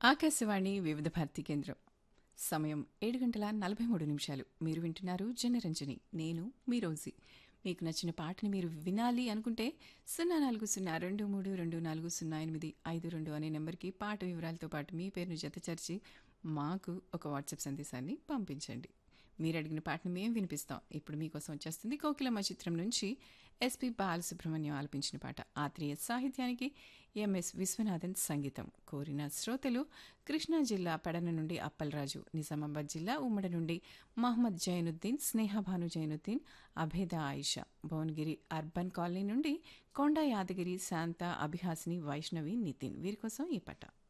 ఆకాశవాణి వివిధ భారతి కేంద్రం సమయం ఏడు గంటల నలభై మూడు నిమిషాలు మీరు వింటున్నారు జనరంజని నేను మీ రోజీ మీకు నచ్చిన పాటని మీరు వినాలి అనుకుంటే సున్నా నాలుగు సున్నా రెండు మూడు రెండు నాలుగు సున్నా ఎనిమిది ఐదు రెండు అనే నెంబర్కి పాట వివరాలతో పాటు మీ పేరును జతచరిచి మాకు ఒక వాట్సాప్ సందేశాన్ని పంపించండి మీరు అడిగిన పాటను మేము వినిపిస్తాం ఇప్పుడు మీకోసం వచ్చేస్తుంది కోకిలమ్మ చిత్రం నుంచి ఎస్పి బాలసుబ్రహ్మణ్యం ఆలపించిన పాట ఆత్రేయ సాహిత్యానికి ఎంఎస్ విశ్వనాథన్ సంగీతం కోరిన శ్రోతలు కృష్ణా జిల్లా పెడన నుండి అప్పలరాజు నిజామాబాద్ జిల్లా ఉమ్మడి నుండి మహమ్మద్ జైనుద్దీన్ స్నేహభాను జైనుద్దీన్ అభేద ఆయిషా భువనగిరి అర్బన్ కాలనీ నుండి కొండ యాదగిరి శాంత అభిహాసిని వైష్ణవి నితిన్ వీరి కోసం ఈ పాట